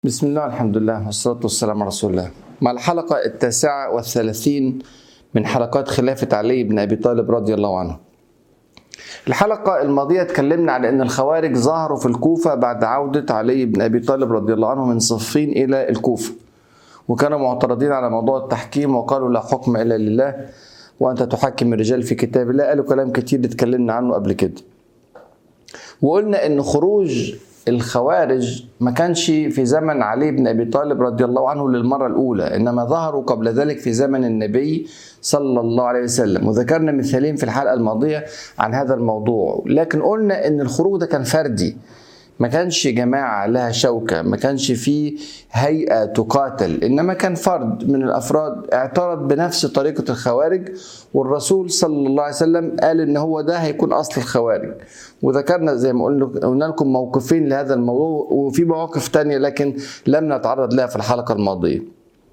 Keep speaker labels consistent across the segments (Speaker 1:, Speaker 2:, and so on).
Speaker 1: بسم الله الحمد لله والصلاة والسلام على رسول الله مع الحلقة التاسعة والثلاثين من حلقات خلافة علي بن أبي طالب رضي الله عنه الحلقة الماضية اتكلمنا على أن الخوارج ظهروا في الكوفة بعد عودة علي بن أبي طالب رضي الله عنه من صفين إلى الكوفة وكانوا معترضين على موضوع التحكيم وقالوا لا حكم إلا لله وأنت تحكم الرجال في كتاب الله قالوا كلام كتير اتكلمنا عنه قبل كده وقلنا أن خروج الخوارج ما كانش في زمن علي بن ابي طالب رضي الله عنه للمره الاولى انما ظهروا قبل ذلك في زمن النبي صلى الله عليه وسلم وذكرنا مثالين في الحلقه الماضيه عن هذا الموضوع لكن قلنا ان الخروج ده كان فردي ما كانش جماعة لها شوكة ما كانش في هيئة تقاتل إنما كان فرد من الأفراد اعترض بنفس طريقة الخوارج والرسول صلى الله عليه وسلم قال إن هو ده هيكون أصل الخوارج وذكرنا زي ما قلنا قلنا لكم موقفين لهذا الموضوع وفي مواقف تانية لكن لم نتعرض لها في الحلقة الماضية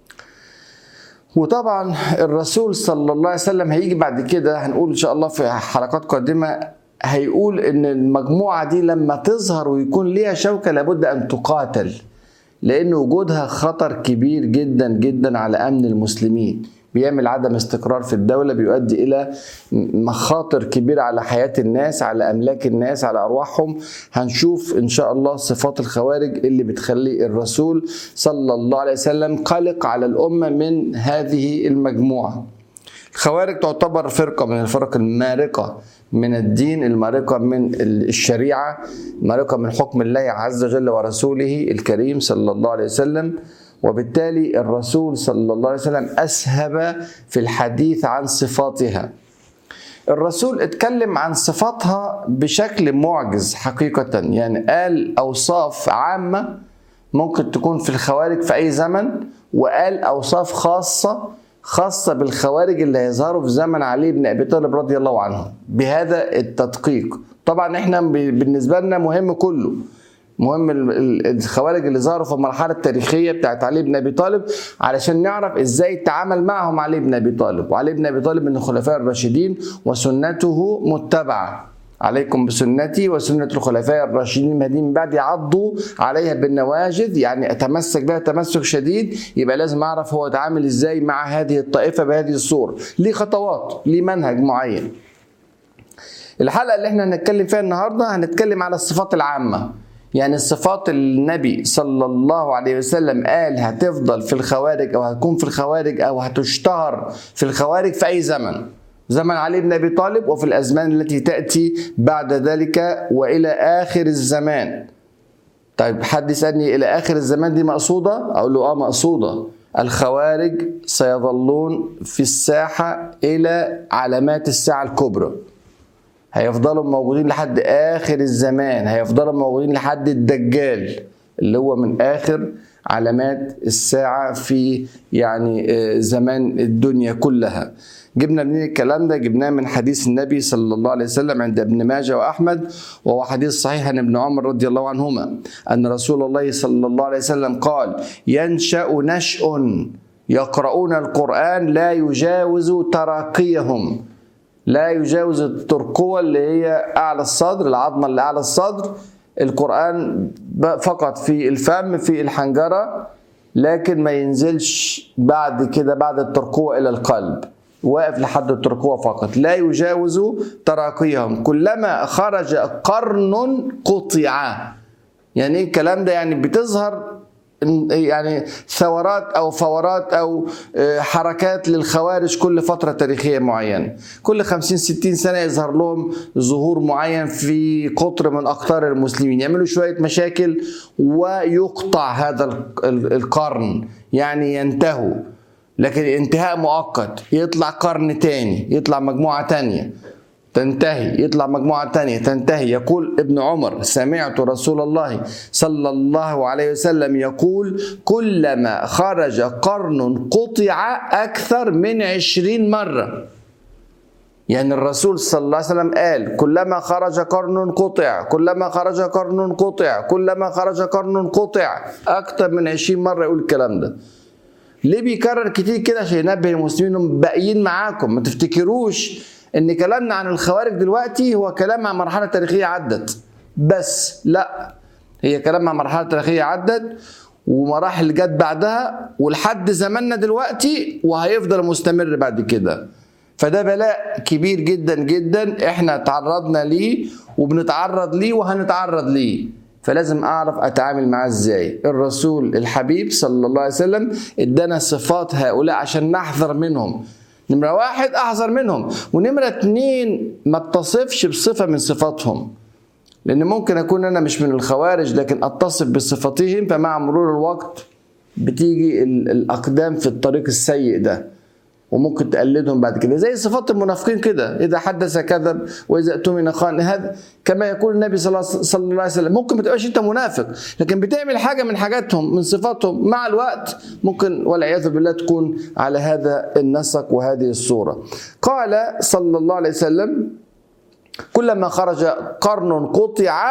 Speaker 1: وطبعا الرسول صلى الله عليه وسلم هيجي بعد كده هنقول ان شاء الله في حلقات قادمه هيقول ان المجموعه دي لما تظهر ويكون ليها شوكه لابد ان تقاتل لان وجودها خطر كبير جدا جدا على امن المسلمين بيعمل عدم استقرار في الدوله بيؤدي الى مخاطر كبيره على حياه الناس على املاك الناس على ارواحهم هنشوف ان شاء الله صفات الخوارج اللي بتخلي الرسول صلى الله عليه وسلم قلق على الامه من هذه المجموعه الخوارج تعتبر فرقه من الفرق المارقه من الدين المارقه من الشريعه المارقه من حكم الله عز وجل ورسوله الكريم صلى الله عليه وسلم وبالتالي الرسول صلى الله عليه وسلم اسهب في الحديث عن صفاتها الرسول اتكلم عن صفاتها بشكل معجز حقيقه يعني قال اوصاف عامه ممكن تكون في الخوارج في اي زمن وقال اوصاف خاصه خاصة بالخوارج اللي هيظهروا في زمن علي بن أبي طالب رضي الله عنه بهذا التدقيق طبعا احنا بالنسبة لنا مهم كله مهم الخوارج اللي ظهروا في المرحلة التاريخية بتاعت علي بن أبي طالب علشان نعرف ازاي تعامل معهم علي بن أبي طالب وعلي بن أبي طالب من الخلفاء الراشدين وسنته متبعة عليكم بسنتي وسنة الخلفاء الراشدين المهديين من بعد عضوا عليها بالنواجذ يعني أتمسك بها تمسك شديد يبقى لازم أعرف هو اتعامل إزاي مع هذه الطائفة بهذه الصورة ليه خطوات ليه منهج معين الحلقة اللي احنا هنتكلم فيها النهاردة هنتكلم على الصفات العامة يعني الصفات اللي النبي صلى الله عليه وسلم قال هتفضل في الخوارج أو هتكون في الخوارج أو هتشتهر في الخوارج في أي زمن زمن علي بن ابي طالب وفي الازمان التي تاتي بعد ذلك والى اخر الزمان. طيب حد يسالني الى اخر الزمان دي مقصوده؟ اقول له اه مقصوده. الخوارج سيظلون في الساحه الى علامات الساعه الكبرى. هيفضلوا موجودين لحد اخر الزمان، هيفضلوا موجودين لحد الدجال اللي هو من اخر علامات الساعه في يعني زمان الدنيا كلها. جبنا منين الكلام ده جبناه من حديث النبي صلى الله عليه وسلم عند ابن ماجه واحمد وهو حديث صحيح عن ابن عمر رضي الله عنهما ان رسول الله صلى الله عليه وسلم قال ينشا نشء يقرؤون القران لا يجاوز تراقيهم لا يجاوز الترقوه اللي هي اعلى الصدر العظمه اللي اعلى الصدر القران فقط في الفم في الحنجره لكن ما ينزلش بعد كده بعد الترقوه الى القلب واقف لحد الترقوة فقط لا يجاوز تراقيهم كلما خرج قرن قطع يعني ايه الكلام ده يعني بتظهر يعني ثورات او فورات او حركات للخوارج كل فتره تاريخيه معينه كل 50 60 سنه يظهر لهم ظهور معين في قطر من اقطار المسلمين يعملوا شويه مشاكل ويقطع هذا القرن يعني ينتهوا لكن انتهاء مؤقت يطلع قرن تاني يطلع مجموعة تانية تنتهي يطلع مجموعة تانية تنتهي يقول ابن عمر سمعت رسول الله صلى الله عليه وسلم يقول كلما خرج قرن قطع أكثر من عشرين مرة يعني الرسول صلى الله عليه وسلم قال كلما خرج قرن قطع كلما خرج قرن قطع كلما خرج قرن قطع أكثر من عشرين مرة يقول الكلام ده ليه بيكرر كتير كده عشان ينبه المسلمين انهم باقيين معاكم ما تفتكروش ان كلامنا عن الخوارج دلوقتي هو كلام عن مرحله تاريخيه عدت بس لا هي كلام عن مرحله تاريخيه عدت ومراحل جت بعدها ولحد زماننا دلوقتي وهيفضل مستمر بعد كده فده بلاء كبير جدا جدا احنا تعرضنا ليه وبنتعرض ليه وهنتعرض ليه فلازم اعرف اتعامل معاه ازاي الرسول الحبيب صلى الله عليه وسلم ادانا صفات هؤلاء عشان نحذر منهم نمرة واحد احذر منهم ونمرة اتنين ما اتصفش بصفة من صفاتهم لان ممكن اكون انا مش من الخوارج لكن اتصف بصفتهم فمع مرور الوقت بتيجي الاقدام في الطريق السيء ده وممكن تقلدهم بعد كده زي صفات المنافقين كده اذا حدث كذب واذا اؤتمن خان هذا كما يقول النبي صلى الله عليه وسلم ممكن ما تبقاش انت منافق لكن بتعمل حاجه من حاجاتهم من صفاتهم مع الوقت ممكن والعياذ بالله تكون على هذا النسق وهذه الصوره قال صلى الله عليه وسلم كلما خرج قرن قطع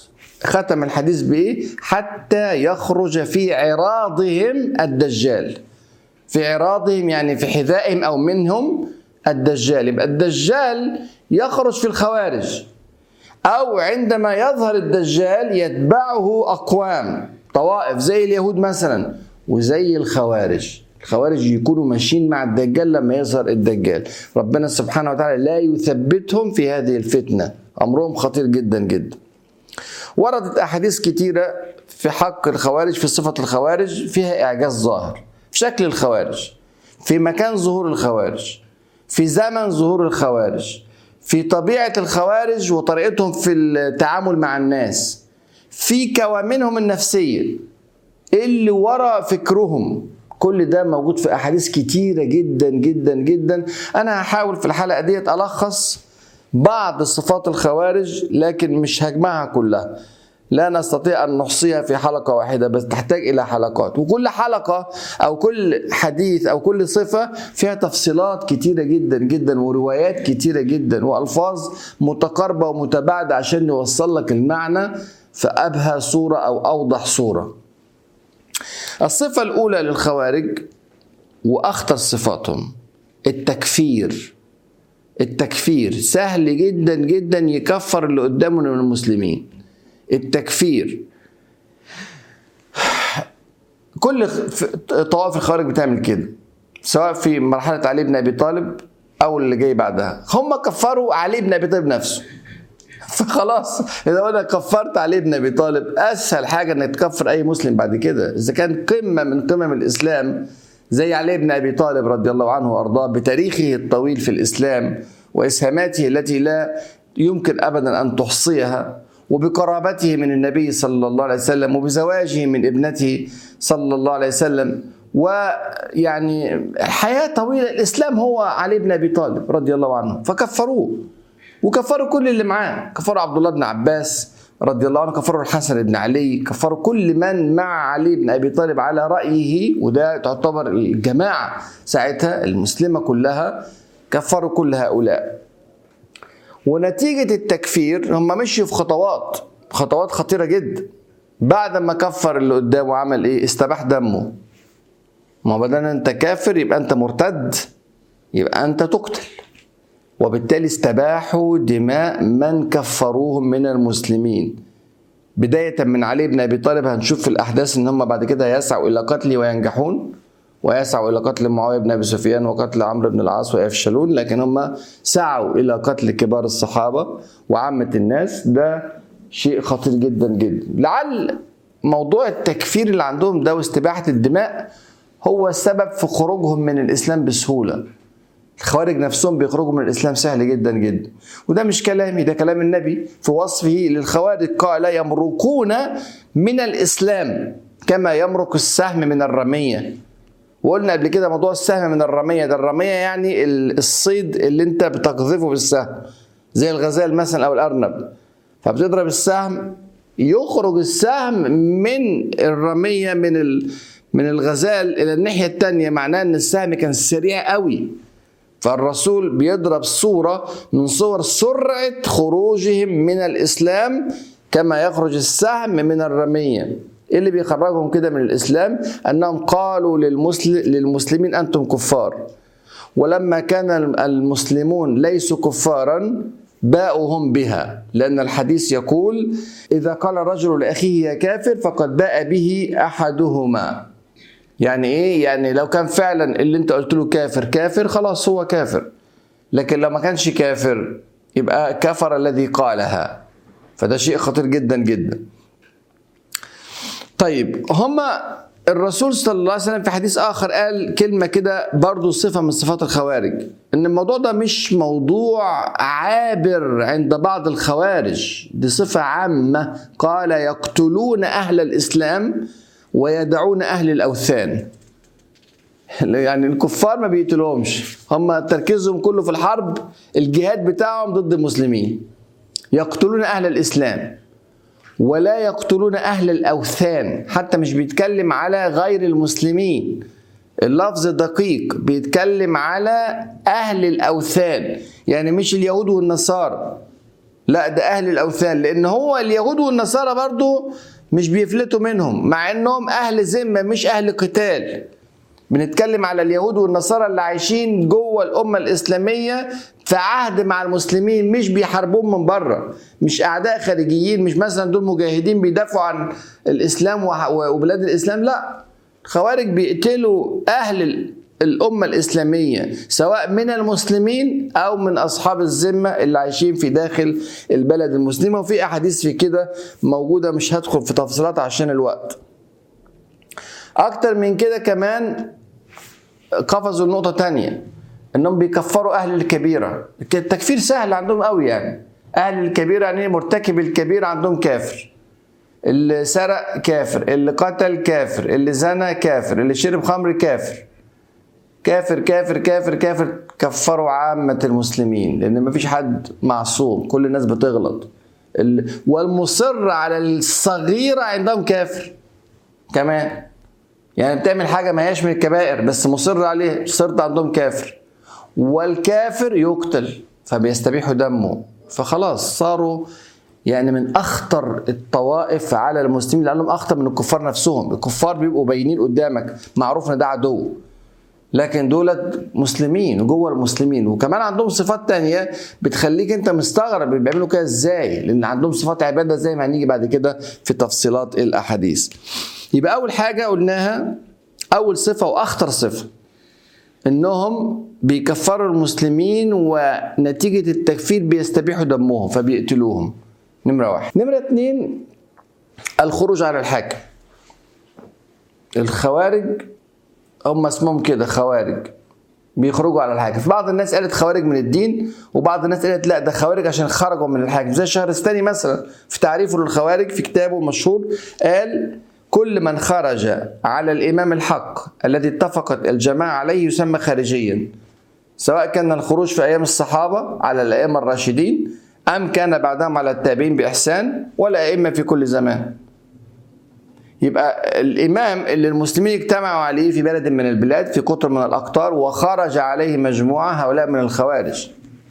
Speaker 1: ختم الحديث بايه حتى يخرج في عراضهم الدجال في عراضهم يعني في حذائهم او منهم الدجال يبقى الدجال يخرج في الخوارج او عندما يظهر الدجال يتبعه اقوام طوائف زي اليهود مثلا وزي الخوارج الخوارج يكونوا ماشيين مع الدجال لما يظهر الدجال ربنا سبحانه وتعالى لا يثبتهم في هذه الفتنه امرهم خطير جدا جدا وردت احاديث كتيره في حق الخوارج في صفه الخوارج فيها اعجاز ظاهر في شكل الخوارج في مكان ظهور الخوارج في زمن ظهور الخوارج في طبيعة الخوارج وطريقتهم في التعامل مع الناس في كوامنهم النفسية اللي ورا فكرهم كل ده موجود في أحاديث كتيرة جدا جدا جدا أنا هحاول في الحلقة ديت ألخص بعض صفات الخوارج لكن مش هجمعها كلها لا نستطيع أن نحصيها في حلقة واحدة بس تحتاج إلى حلقات وكل حلقة أو كل حديث أو كل صفة فيها تفصيلات كتيرة جدا جدا وروايات كتيرة جدا وألفاظ متقاربة ومتباعدة عشان نوصل لك المعنى في أبهى صورة أو أوضح صورة الصفة الأولى للخوارج وأخطر صفاتهم التكفير التكفير سهل جدا جدا يكفر اللي قدامه من المسلمين التكفير كل طوائف الخوارج بتعمل كده سواء في مرحلة علي بن أبي طالب أو اللي جاي بعدها هم كفروا علي بن أبي طالب نفسه فخلاص اذا انا كفرت علي بن ابي طالب اسهل حاجه انك تكفر اي مسلم بعد كده اذا كان قمه من قمم الاسلام زي علي بن ابي طالب رضي الله عنه وارضاه بتاريخه الطويل في الاسلام واسهاماته التي لا يمكن ابدا ان تحصيها وبقرابته من النبي صلى الله عليه وسلم وبزواجه من ابنته صلى الله عليه وسلم ويعني حياة طويلة الإسلام هو علي بن أبي طالب رضي الله عنه فكفروه وكفروا كل اللي معاه كفروا عبد الله بن عباس رضي الله عنه كفروا الحسن بن علي كفروا كل من مع علي بن ابي طالب على رايه وده تعتبر الجماعه ساعتها المسلمه كلها كفروا كل هؤلاء ونتيجه التكفير هم مشوا في خطوات خطوات خطيره جدا بعد ما كفر اللي قدامه عمل ايه استباح دمه ما بدل انت كافر يبقى انت مرتد يبقى انت تقتل وبالتالي استباحوا دماء من كفروهم من المسلمين بداية من علي بن أبي طالب هنشوف في الأحداث إن هم بعد كده يسعوا إلى قتله وينجحون ويسعوا إلى قتل معاوية بن أبي سفيان وقتل عمرو بن العاص ويفشلون لكن هم سعوا إلى قتل كبار الصحابة وعامة الناس ده شيء خطير جدا جدا لعل موضوع التكفير اللي عندهم ده واستباحة الدماء هو السبب في خروجهم من الإسلام بسهولة الخوارج نفسهم بيخرجوا من الاسلام سهل جدا جدا وده مش كلامي ده كلام النبي في وصفه للخوارج قال يمرقون من الاسلام كما يمرق السهم من الرميه وقلنا قبل كده موضوع السهم من الرميه ده الرميه يعني الصيد اللي انت بتقذفه بالسهم زي الغزال مثلا او الارنب فبتضرب السهم يخرج السهم من الرميه من من الغزال الى الناحيه الثانيه معناه ان السهم كان سريع قوي فالرسول بيضرب صورة من صور سرعة خروجهم من الإسلام كما يخرج السهم من الرمية إيه اللي بيخرجهم كده من الإسلام أنهم قالوا للمسلم للمسلمين أنتم كفار ولما كان المسلمون ليسوا كفارا باءوا هم بها لأن الحديث يقول إذا قال الرجل لأخيه يا كافر فقد باء به أحدهما يعني إيه؟ يعني لو كان فعلا اللي أنت قلت له كافر كافر خلاص هو كافر لكن لو ما كانش كافر يبقى كفر الذي قالها فده شيء خطير جدا جدا طيب هما الرسول صلى الله عليه وسلم في حديث اخر قال كلمه كده برضو صفه من صفات الخوارج ان الموضوع ده مش موضوع عابر عند بعض الخوارج دي صفه عامه قال يقتلون اهل الاسلام ويدعون اهل الاوثان يعني الكفار ما بيقتلهمش هم تركيزهم كله في الحرب الجهاد بتاعهم ضد المسلمين يقتلون اهل الاسلام ولا يقتلون اهل الاوثان حتى مش بيتكلم على غير المسلمين اللفظ دقيق بيتكلم على اهل الاوثان يعني مش اليهود والنصارى لا ده اهل الاوثان لان هو اليهود والنصارى برضو مش بيفلتوا منهم مع انهم اهل ذمه مش اهل قتال بنتكلم على اليهود والنصارى اللي عايشين جوه الامه الاسلاميه في عهد مع المسلمين مش بيحاربوهم من بره مش اعداء خارجيين مش مثلا دول مجاهدين بيدافعوا عن الاسلام وبلاد الاسلام لا خوارج بيقتلوا اهل الامه الاسلاميه سواء من المسلمين او من اصحاب الذمه اللي عايشين في داخل البلد المسلمه وفي احاديث في كده موجوده مش هدخل في تفصيلات عشان الوقت اكتر من كده كمان قفزوا لنقطه تانية انهم بيكفروا اهل الكبيره التكفير سهل عندهم قوي يعني اهل الكبيره يعني مرتكب الكبيره عندهم كافر اللي سرق كافر اللي قتل كافر اللي زنى كافر اللي شرب خمر كافر كافر كافر كافر كافر كفروا عامة المسلمين لأن مفيش حد معصوم كل الناس بتغلط والمصر على الصغيرة عندهم كافر كمان يعني بتعمل حاجة ما هياش من الكبائر بس مصر عليه صرت عندهم كافر والكافر يقتل فبيستبيحوا دمه فخلاص صاروا يعني من اخطر الطوائف على المسلمين لانهم اخطر من الكفار نفسهم الكفار بيبقوا باينين قدامك معروف ان ده عدو لكن دولت مسلمين جوه المسلمين وكمان عندهم صفات تانية بتخليك انت مستغرب بيعملوا كده ازاي لان عندهم صفات عباده زي ما هنيجي بعد كده في تفصيلات الاحاديث يبقى اول حاجه قلناها اول صفه واخطر صفه انهم بيكفروا المسلمين ونتيجه التكفير بيستبيحوا دمهم فبيقتلوهم نمره واحد نمره اتنين الخروج على الحاكم الخوارج هم اسمهم كده خوارج بيخرجوا على الحاكم في بعض الناس قالت خوارج من الدين وبعض الناس قالت لا ده خوارج عشان خرجوا من الحاكم زي الشهرستاني مثلا في تعريفه للخوارج في كتابه المشهور قال كل من خرج على الامام الحق الذي اتفقت الجماعه عليه يسمى خارجيا سواء كان الخروج في ايام الصحابه على الائمه الراشدين ام كان بعدهم على التابعين باحسان والائمه في كل زمان يبقى الامام اللي المسلمين اجتمعوا عليه في بلد من البلاد في قطر من الاقطار وخرج عليه مجموعه هؤلاء من الخوارج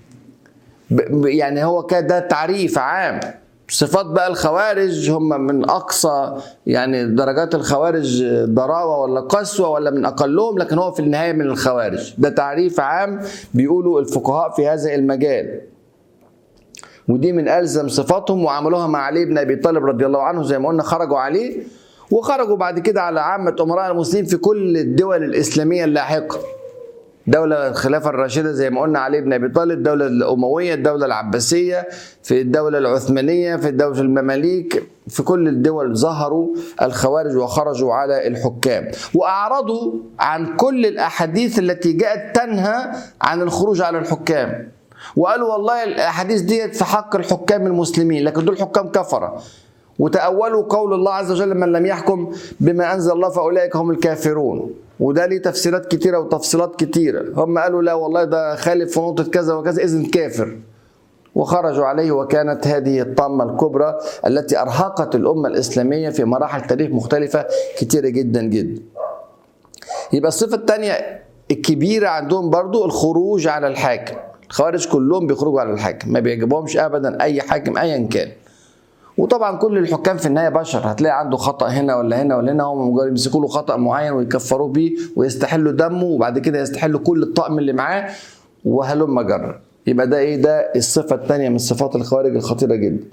Speaker 1: يعني هو كده ده تعريف عام صفات بقى الخوارج هم من اقصى يعني درجات الخوارج ضراوه ولا قسوه ولا من اقلهم لكن هو في النهايه من الخوارج ده تعريف عام بيقولوا الفقهاء في هذا المجال ودي من الزم صفاتهم وعملوها مع علي بن ابي طالب رضي الله عنه زي ما قلنا خرجوا عليه وخرجوا بعد كده على عامة أمراء المسلمين في كل الدول الإسلامية اللاحقة دولة الخلافة الراشدة زي ما قلنا علي بن أبي طالب الدولة الأموية الدولة العباسية في الدولة العثمانية في الدولة المماليك في كل الدول ظهروا الخوارج وخرجوا على الحكام وأعرضوا عن كل الأحاديث التي جاءت تنهى عن الخروج على الحكام وقالوا والله الأحاديث ديت في حق الحكام المسلمين لكن دول حكام كفرة وتأولوا قول الله عز وجل من لم يحكم بما أنزل الله فأولئك هم الكافرون وده ليه تفسيرات كتيرة وتفصيلات كتيرة هم قالوا لا والله ده خالف في نقطة كذا وكذا إذن كافر وخرجوا عليه وكانت هذه الطامة الكبرى التي أرهقت الأمة الإسلامية في مراحل تاريخ مختلفة كتيرة جدا جدا يبقى الصفة الثانية الكبيرة عندهم برضو الخروج على الحاكم الخوارج كلهم بيخرجوا على الحاكم ما بيعجبهمش أبدا أي حاكم أيا كان وطبعا كل الحكام في النهايه بشر هتلاقي عنده خطا هنا ولا هنا ولا هنا هم مجرد يمسكوا له خطا معين ويكفروه بيه ويستحلوا دمه وبعد كده يستحلوا كل الطقم اللي معاه وهلم جر يبقى ده ايه ده الصفة الثانية من صفات الخوارج الخطيرة جدا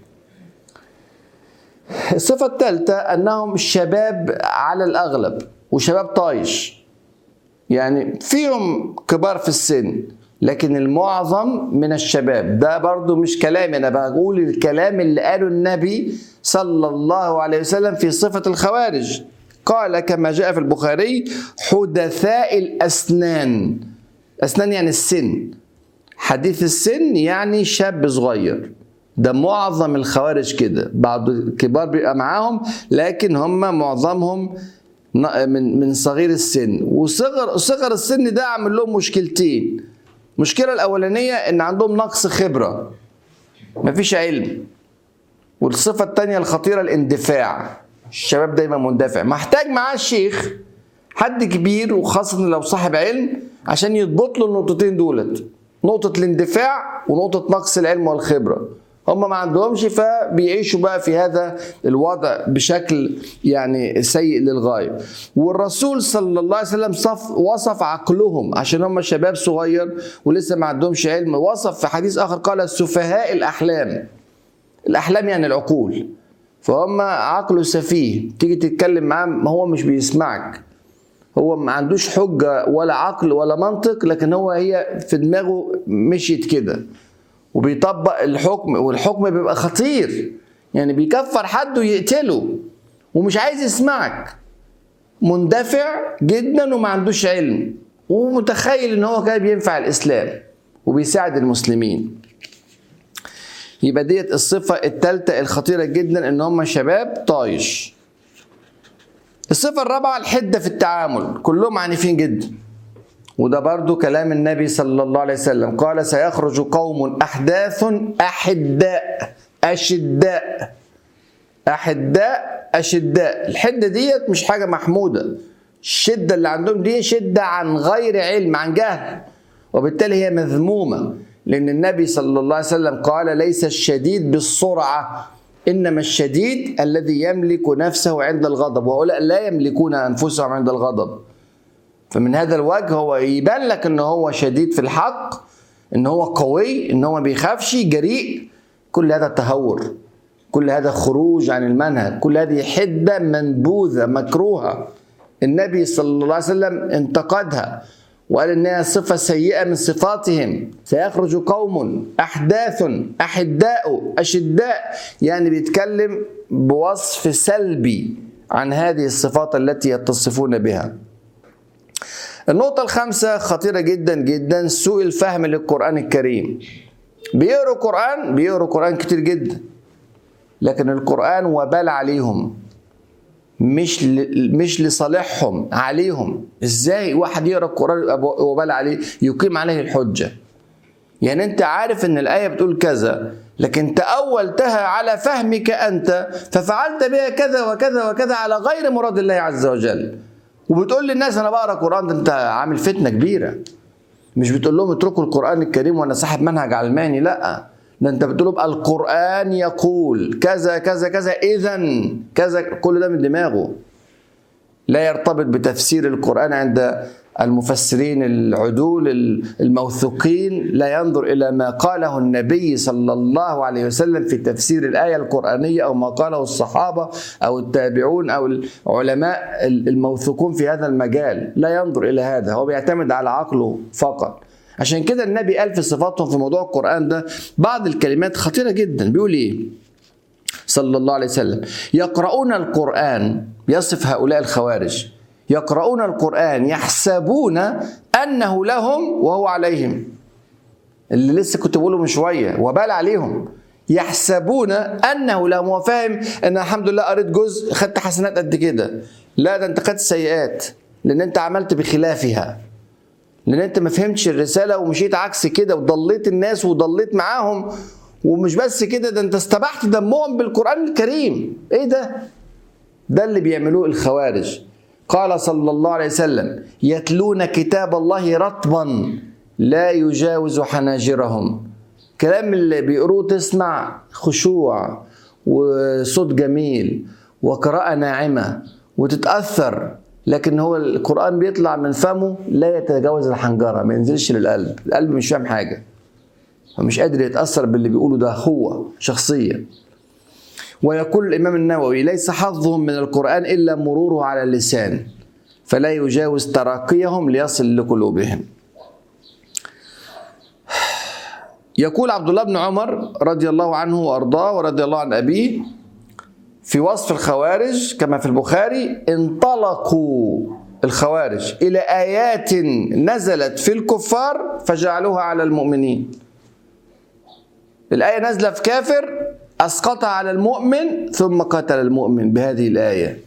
Speaker 1: الصفة الثالثة أنهم شباب على الأغلب وشباب طايش يعني فيهم كبار في السن لكن المعظم من الشباب ده برضو مش كلامي أنا بقول الكلام اللي قاله النبي صلى الله عليه وسلم في صفة الخوارج قال كما جاء في البخاري حدثاء الأسنان أسنان يعني السن حديث السن يعني شاب صغير ده معظم الخوارج كده بعض الكبار بيبقى معاهم لكن هم معظمهم من من صغير السن وصغر صغر السن ده عامل لهم مشكلتين المشكله الاولانيه ان عندهم نقص خبره مفيش علم والصفه الثانيه الخطيره الاندفاع الشباب دايما مندفع محتاج معاه الشيخ حد كبير وخاصه لو صاحب علم عشان يضبط له النقطتين دولت نقطه الاندفاع ونقطه نقص العلم والخبره هم ما عندهمش فبيعيشوا بقى في هذا الوضع بشكل يعني سيء للغايه والرسول صلى الله عليه وسلم صف وصف عقلهم عشان هم شباب صغير ولسه ما عندهمش علم وصف في حديث اخر قال سفهاء الاحلام الاحلام يعني العقول فهم عقله سفيه تيجي تتكلم معاه ما هو مش بيسمعك هو ما عندوش حجه ولا عقل ولا منطق لكن هو هي في دماغه مشيت كده وبيطبق الحكم والحكم بيبقى خطير يعني بيكفر حد ويقتله ومش عايز يسمعك مندفع جدا وما عندوش علم ومتخيل ان هو كده بينفع الاسلام وبيساعد المسلمين يبقى ديت الصفة الثالثة الخطيرة جدا ان هم شباب طايش الصفة الرابعة الحدة في التعامل كلهم عنيفين جدا وده برضو كلام النبي صلى الله عليه وسلم قال سيخرج قوم أحداث أحداء أشداء أحداء أشداء الحدة ديت مش حاجة محمودة الشدة اللي عندهم دي شدة عن غير علم عن جهل وبالتالي هي مذمومة لأن النبي صلى الله عليه وسلم قال ليس الشديد بالسرعة إنما الشديد الذي يملك نفسه عند الغضب وهؤلاء لا يملكون أنفسهم عند الغضب فمن هذا الوجه هو يبان لك ان هو شديد في الحق ان هو قوي ان هو ما بيخافش جريء كل هذا تهور كل هذا خروج عن المنهج كل هذه حده منبوذه مكروهه النبي صلى الله عليه وسلم انتقدها وقال انها صفه سيئه من صفاتهم سيخرج قوم احداث احداء اشداء يعني بيتكلم بوصف سلبي عن هذه الصفات التي يتصفون بها النقطة الخامسة خطيرة جدا جدا سوء الفهم للقرآن الكريم بيقروا قرآن بيقروا قرآن كتير جدا لكن القرآن وبال عليهم مش ل... مش لصالحهم عليهم ازاي واحد يقرا القرآن وبال عليه يقيم عليه الحجة يعني انت عارف ان الآية بتقول كذا لكن تأولتها على فهمك أنت ففعلت بها كذا وكذا وكذا على غير مراد الله عز وجل وبتقول للناس انا بقرا قران ده انت عامل فتنه كبيره مش بتقول لهم اتركوا القران الكريم وانا صاحب منهج علماني لا ده انت بتقول لهم القران يقول كذا كذا كذا اذا كذا كل ده من دماغه لا يرتبط بتفسير القران عند المفسرين العدول الموثوقين لا ينظر الى ما قاله النبي صلى الله عليه وسلم في تفسير الايه القرانيه او ما قاله الصحابه او التابعون او العلماء الموثوقون في هذا المجال لا ينظر الى هذا هو بيعتمد على عقله فقط عشان كده النبي قال في صفاتهم في موضوع القران ده بعض الكلمات خطيره جدا بيقول ايه صلى الله عليه وسلم يقرؤون القران يصف هؤلاء الخوارج يقرؤون القرآن يحسبون أنه لهم وهو عليهم اللي لسه كنت بقوله من شوية وبال عليهم يحسبون أنه لهم هو فاهم أن الحمد لله قريت جزء خدت حسنات قد كده لا ده أنت خدت سيئات لأن أنت عملت بخلافها لأن أنت ما فهمتش الرسالة ومشيت عكس كده وضليت الناس وضليت معاهم ومش بس كده ده أنت استبحت دمهم بالقرآن الكريم إيه ده؟ ده اللي بيعملوه الخوارج قال صلى الله عليه وسلم يتلون كتاب الله رطبا لا يجاوز حناجرهم كلام اللي بيقروه تسمع خشوع وصوت جميل وقراءة ناعمة وتتأثر لكن هو القرآن بيطلع من فمه لا يتجاوز الحنجرة ما ينزلش للقلب القلب مش فاهم حاجة ومش قادر يتأثر باللي بيقوله ده هو شخصيا ويقول الإمام النووي ليس حظهم من القرآن إلا مروره على اللسان فلا يجاوز تراقيهم ليصل لقلوبهم يقول عبد الله بن عمر رضي الله عنه وارضاه ورضي الله عن ابيه في وصف الخوارج كما في البخاري انطلقوا الخوارج الى ايات نزلت في الكفار فجعلوها على المؤمنين الايه نازله في كافر اسقطها على المؤمن ثم قتل المؤمن بهذه الايه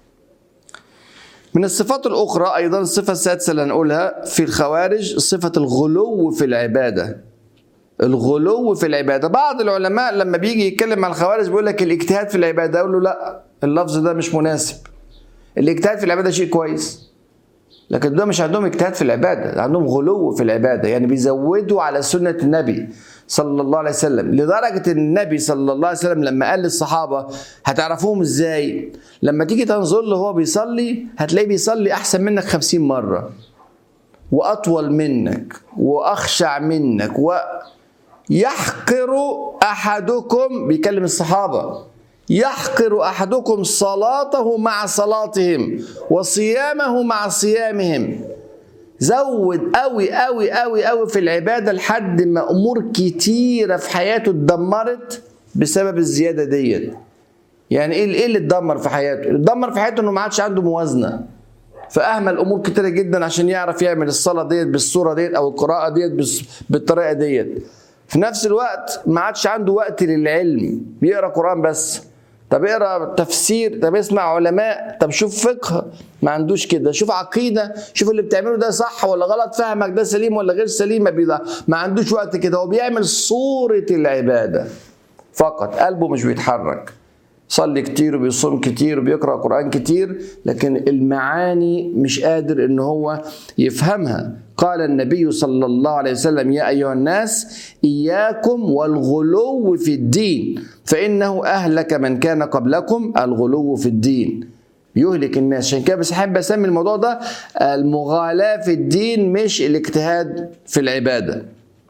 Speaker 1: من الصفات الأخرى أيضا الصفة السادسة اللي هنقولها في الخوارج صفة الغلو في العبادة الغلو في العبادة بعض العلماء لما بيجي يتكلم عن الخوارج بيقول لك الاجتهاد في العبادة أقول له لا اللفظ ده مش مناسب الاجتهاد في العبادة شيء كويس لكن ده مش عندهم اجتهاد في العبادة ده عندهم غلو في العبادة يعني بيزودوا على سنة النبي صلى الله عليه وسلم لدرجة ان النبي صلى الله عليه وسلم لما قال للصحابة هتعرفوهم ازاي لما تيجي تنظر له هو بيصلي هتلاقيه بيصلي احسن منك خمسين مرة واطول منك واخشع منك و يحقر احدكم بيكلم الصحابة يحقر احدكم صلاته مع صلاتهم وصيامه مع صيامهم زود قوي قوي قوي قوي في العباده لحد ما امور كتيره في حياته اتدمرت بسبب الزياده ديت يعني ايه ايه اللي اتدمر في حياته اللي اتدمر في حياته انه ما عادش عنده موازنه فاهمل امور كتيره جدا عشان يعرف يعمل الصلاه ديت بالصوره ديت او القراءه ديت بالطريقه ديت في نفس الوقت ما عادش عنده وقت للعلم بيقرا قران بس طب اقرا تفسير طب اسمع علماء طب شوف فقه ما عندوش كده شوف عقيده شوف اللي بتعمله ده صح ولا غلط فهمك ده سليم ولا غير سليم ما, بيضع. ما عندوش وقت كده هو بيعمل صوره العباده فقط قلبه مش بيتحرك صلي كتير وبيصوم كتير وبيقرا قران كتير لكن المعاني مش قادر ان هو يفهمها قال النبي صلى الله عليه وسلم يا ايها الناس اياكم والغلو في الدين فانه اهلك من كان قبلكم الغلو في الدين يهلك الناس عشان كده بس احب اسمي الموضوع ده المغالاه في الدين مش الاجتهاد في العباده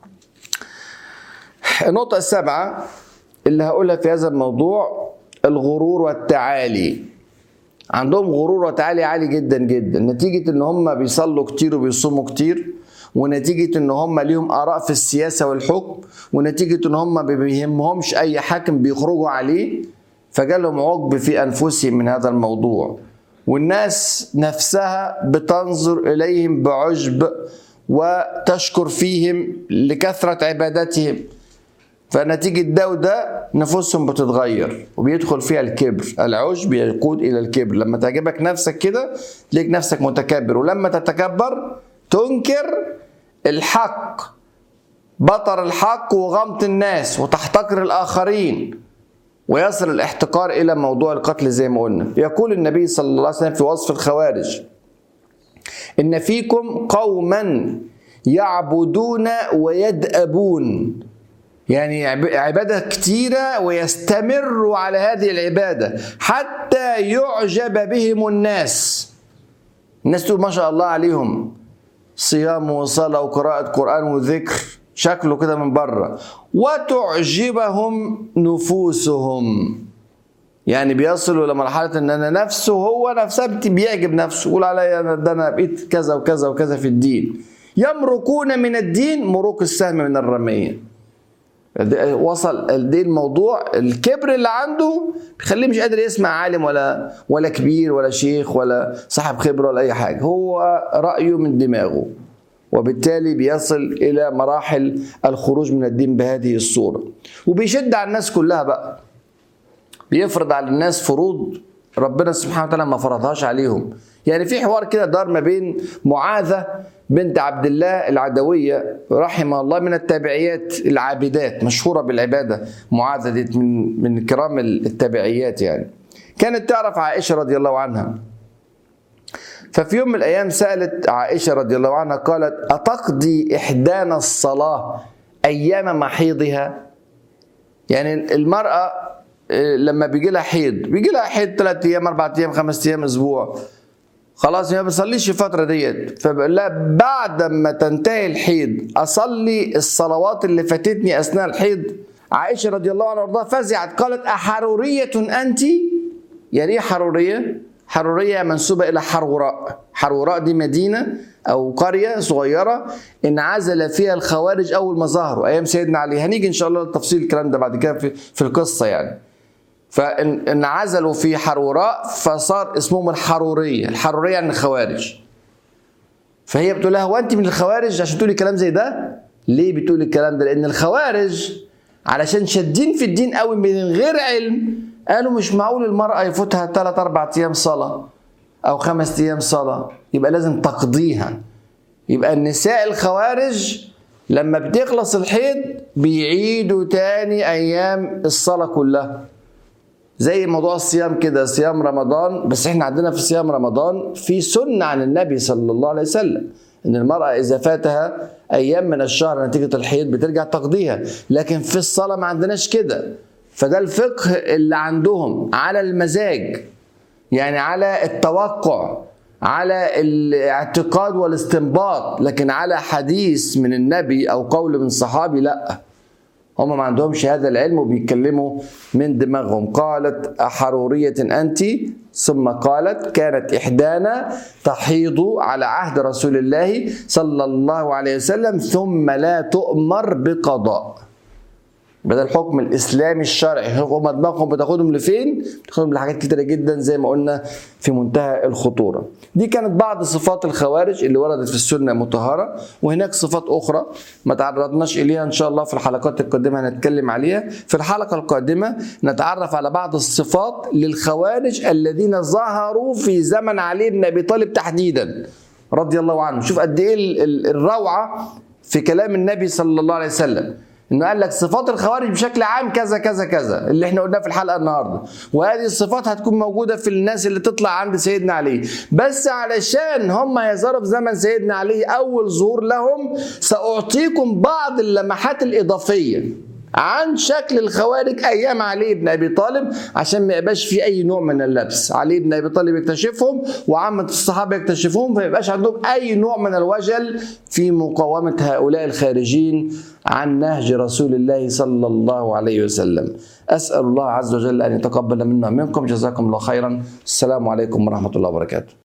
Speaker 1: النقطه السابعه اللي هقولها في هذا الموضوع الغرور والتعالي عندهم غرور وتعالي عالي جدا جدا نتيجة ان هم بيصلوا كتير وبيصوموا كتير ونتيجة ان هم ليهم اراء في السياسة والحكم ونتيجة ان هم ما بيهمهمش اي حاكم بيخرجوا عليه فجالهم عقب في انفسهم من هذا الموضوع والناس نفسها بتنظر اليهم بعجب وتشكر فيهم لكثرة عبادتهم فنتيجة ده وده نفوسهم بتتغير وبيدخل فيها الكبر العجب يقود إلى الكبر لما تعجبك نفسك كده تلاقيك نفسك متكبر ولما تتكبر تنكر الحق بطر الحق وغمط الناس وتحتقر الآخرين ويصل الاحتقار إلى موضوع القتل زي ما قلنا يقول النبي صلى الله عليه وسلم في وصف الخوارج إن فيكم قوما يعبدون ويدأبون يعني عبادة كتيرة ويستمروا على هذه العبادة حتى يعجب بهم الناس الناس تقول ما شاء الله عليهم صيام وصلاة وقراءة قرآن وذكر شكله كده من بره وتعجبهم نفوسهم يعني بيصلوا لمرحلة ان انا نفسه هو نفسه بيعجب نفسه يقول عليا ده انا بقيت كذا وكذا وكذا في الدين يمرقون من الدين مروق السهم من الرميه وصل دي الموضوع الكبر اللي عنده بيخليه مش قادر يسمع عالم ولا ولا كبير ولا شيخ ولا صاحب خبره ولا اي حاجه هو رايه من دماغه وبالتالي بيصل الى مراحل الخروج من الدين بهذه الصوره وبيشد على الناس كلها بقى بيفرض على الناس فروض ربنا سبحانه وتعالى ما فرضهاش عليهم يعني في حوار كده دار ما بين معاذة بنت عبد الله العدوية رحمه الله من التابعيات العابدات مشهورة بالعبادة معاذة دي من من كرام التابعيات يعني كانت تعرف عائشة رضي الله عنها ففي يوم من الأيام سألت عائشة رضي الله عنها قالت أتقضي إحدانا الصلاة أيام محيضها يعني المرأة لما بيجي لها حيض بيجي لها حيض ثلاث أيام أربع أيام خمس أيام أسبوع خلاص ما بصليش الفترة ديت فبقول لها بعد ما تنتهي الحيض أصلي الصلوات اللي فاتتني أثناء الحيض عائشة رضي الله عنها وارضاها فزعت قالت أحرورية أنت؟ يعني إيه حرورية؟ حرورية منسوبة إلى حروراء حروراء دي مدينة أو قرية صغيرة انعزل فيها الخوارج أول ما ظهروا أيام سيدنا علي هنيجي إن شاء الله لتفصيل الكلام ده بعد كده في, في القصة يعني فانعزلوا في حروراء فصار اسمهم الحرورية الحرورية يعني الخوارج فهي بتقول لها هو أنت من الخوارج عشان تقولي كلام زي ده ليه بتقولي الكلام ده لأن الخوارج علشان شادين في الدين قوي من غير علم قالوا مش معقول المرأة يفوتها ثلاث أربع أيام صلاة أو خمس أيام صلاة يبقى لازم تقضيها يبقى النساء الخوارج لما بتخلص الحيض بيعيدوا تاني أيام الصلاة كلها زي موضوع الصيام كده صيام رمضان بس احنا عندنا في صيام رمضان في سنة عن النبي صلى الله عليه وسلم ان المرأة اذا فاتها ايام من الشهر نتيجة الحيض بترجع تقضيها لكن في الصلاة ما عندناش كده فده الفقه اللي عندهم على المزاج يعني على التوقع على الاعتقاد والاستنباط لكن على حديث من النبي او قول من صحابي لا هم ما عندهمش هذا العلم وبيتكلموا من دماغهم قالت أحرورية أنت ثم قالت كانت إحدانا تحيض على عهد رسول الله صلى الله عليه وسلم ثم لا تؤمر بقضاء بدل الحكم الاسلامي الشرعي هم دماغهم بتاخدهم لفين؟ بتاخدهم لحاجات كتيره جدا زي ما قلنا في منتهى الخطوره. دي كانت بعض صفات الخوارج اللي وردت في السنه مطهره وهناك صفات اخرى ما تعرضناش اليها ان شاء الله في الحلقات القادمه هنتكلم عليها. في الحلقه القادمه نتعرف على بعض الصفات للخوارج الذين ظهروا في زمن علي بن ابي طالب تحديدا رضي الله عنه. شوف قد ايه الروعه في كلام النبي صلى الله عليه وسلم. انه قال لك صفات الخوارج بشكل عام كذا كذا كذا اللي احنا قلناه في الحلقه النهارده وهذه الصفات هتكون موجوده في الناس اللي تطلع عند سيدنا علي بس علشان هم يظهروا في زمن سيدنا علي اول ظهور لهم ساعطيكم بعض اللمحات الاضافيه عن شكل الخوارج ايام علي بن ابي طالب عشان ما يبقاش في اي نوع من اللبس علي بن ابي طالب يكتشفهم وعامه الصحابه يكتشفوهم فما يبقاش عندهم اي نوع من الوجل في مقاومه هؤلاء الخارجين عن نهج رسول الله صلى الله عليه وسلم اسال الله عز وجل ان يتقبل منا ومنكم جزاكم الله خيرا السلام عليكم ورحمه الله وبركاته